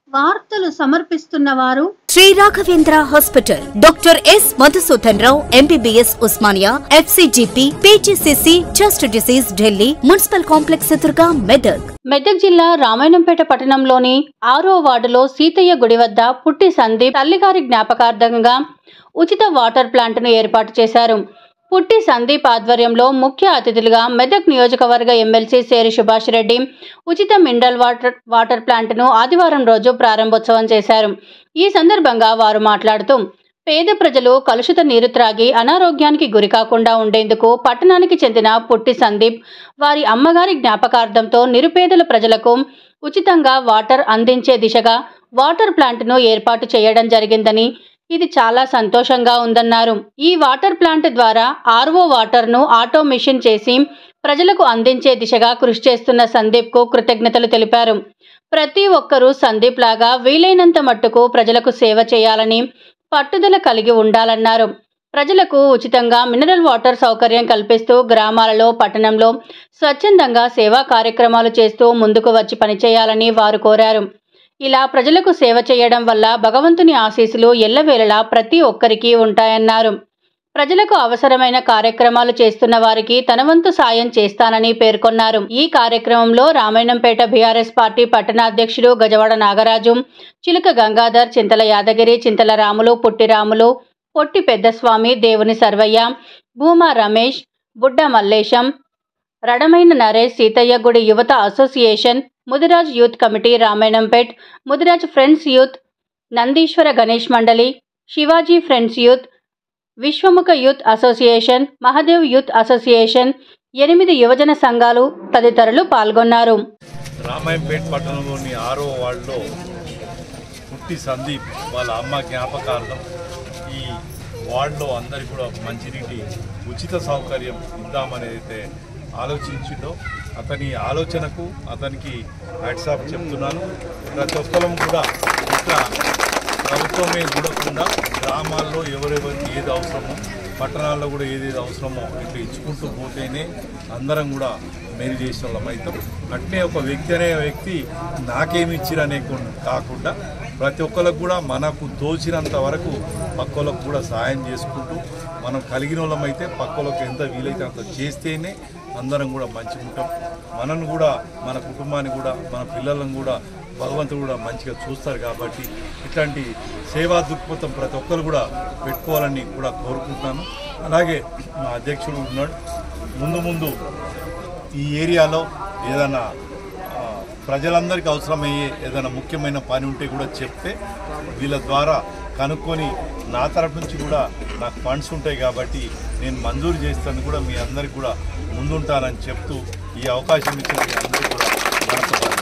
వార్తలు సమర్పిస్తున్న వారు Shri Raghavendra hospital doctor S Madhusudan Rao MBBS Osmania FCGP PGCC chest disease Delhi municipal complex ఎదురుగా మెదక్ మెదక్ జిల్లా రామాయణంపేట పట్టణంలోని ఆరో వార్డులో సీతయ్య గుడి వద్ద పుట్టి సందీప్ తల్లిగారి జ్ఞాపకార్థంగా ఉచిత వాటర్ ప్లాంట్ను ఏర్పాటు చేశారు పుట్టి సందీప్ ఆధ్వర్యంలో ముఖ్య అతిథులుగా మెదక్ నియోజకవర్గ ఎమ్మెల్సీ సేరి సుభాష్ రెడ్డి ఉచిత మినరల్ వాటర్ వాటర్ ప్లాంట్ను ఆదివారం రోజు ప్రారంభోత్సవం చేశారు ఈ సందర్భంగా వారు మాట్లాడుతూ పేద ప్రజలు కలుషిత నీరు త్రాగి అనారోగ్యానికి గురికాకుండా ఉండేందుకు పట్టణానికి చెందిన పుట్టి సందీప్ వారి అమ్మగారి జ్ఞాపకార్థంతో నిరుపేదల ప్రజలకు ఉచితంగా వాటర్ అందించే దిశగా వాటర్ ప్లాంట్ను ఏర్పాటు చేయడం జరిగిందని ఇది చాలా సంతోషంగా ఉందన్నారు ఈ వాటర్ ప్లాంట్ ద్వారా ఆర్ఓ వాటర్ను ఆటోమిషన్ చేసి ప్రజలకు అందించే దిశగా కృషి చేస్తున్న సందీప్కు కృతజ్ఞతలు తెలిపారు ప్రతి ఒక్కరూ సందీప్ లాగా వీలైనంత మట్టుకు ప్రజలకు సేవ చేయాలని పట్టుదల కలిగి ఉండాలన్నారు ప్రజలకు ఉచితంగా మినరల్ వాటర్ సౌకర్యం కల్పిస్తూ గ్రామాలలో పట్టణంలో స్వచ్ఛందంగా సేవా కార్యక్రమాలు చేస్తూ ముందుకు వచ్చి పనిచేయాలని వారు కోరారు ఇలా ప్రజలకు సేవ చేయడం వల్ల భగవంతుని ఆశీస్సులు ఎల్లవేళలా ప్రతి ఒక్కరికి ఉంటాయన్నారు ప్రజలకు అవసరమైన కార్యక్రమాలు చేస్తున్న వారికి తన వంతు సాయం చేస్తానని పేర్కొన్నారు ఈ కార్యక్రమంలో రామాయణంపేట బీఆర్ఎస్ పార్టీ పట్టణాధ్యక్షుడు గజవాడ నాగరాజు చిలుక గంగాధర్ చింతల యాదగిరి చింతల రాములు పుట్టిరాములు పొట్టి పెద్దస్వామి దేవుని సర్వయ్య భూమా రమేష్ బుడ్డ మల్లేశం రడమైన నరేష్ సీతయ్య గుడి యువత association Mudiraj youth committee Ramayanampet Mudiraj friends youth Nandishwara Ganesh మండలి Shivaji friends youth Vishwamukha youth association Mahadev youth association ఎనిమిది యువజన సంఘాలు తదితరులు పాల్గొన్నారు రామాయంపేట్ పట్టణంలోని ఆరో వార్డులో పుట్టి సందీప్ వాళ్ళ అమ్మ జ్ఞాపకార్థం ఈ వార్డులో అందరికి కూడా మంచినీటి ఉచిత సౌకర్యం ఇద్దామని అయితే ఆలోచించిండో అతని ఆలోచనకు అతనికి వాట్సాప్ చెప్తున్నాను ప్రతి ఒక్కరం కూడా ఇట్లా ప్రభుత్వమే చూడకుండా గ్రామాల్లో ఎవరెవరికి ఏది అవసరమో పట్టణాల్లో కూడా ఏదేది అవసరమో ఇట్లా ఇచ్చుకుంటూ పోతేనే అందరం కూడా మేలు చేసిన వాళ్ళం అవుతాం అట్నే ఒక వ్యక్తి అనే వ్యక్తి నాకేమి ఇచ్చిరనే కాకుండా ప్రతి ఒక్కరికి కూడా మనకు తోచినంత వరకు పక్కోళ్ళకు కూడా సాయం చేసుకుంటూ మనం కలిగిన వాళ్ళం అయితే పక్కోళ్ళకి ఎంత వీలైతే అంత చేస్తేనే అందరం కూడా మంచిగా ఉంటాం మనను కూడా మన కుటుంబాన్ని కూడా మన పిల్లలను కూడా భగవంతుడు కూడా మంచిగా చూస్తారు కాబట్టి ఇట్లాంటి సేవా దృక్పథం ప్రతి ఒక్కరు కూడా పెట్టుకోవాలని కూడా కోరుకుంటున్నాను అలాగే మా అధ్యక్షుడు ఉన్నాడు ముందు ముందు ఈ ఏరియాలో ఏదైనా ఆ, ప్రజలందరికీ అవసరమయ్యే ఏదైనా ముఖ్యమైన పని ఉంటే కూడా చెప్తే వీళ్ళ ద్వారా కనుక్కొని నా తరపు నుంచి కూడా నాకు ఫండ్స్ ఉంటాయి కాబట్టి నేను మంజూరు చేస్తాను కూడా మీ అందరికి కూడా ముందుంటానని చెప్తూ ఈ అవకాశం ఇచ్చిన మీ అందరికీ కూడా మనసు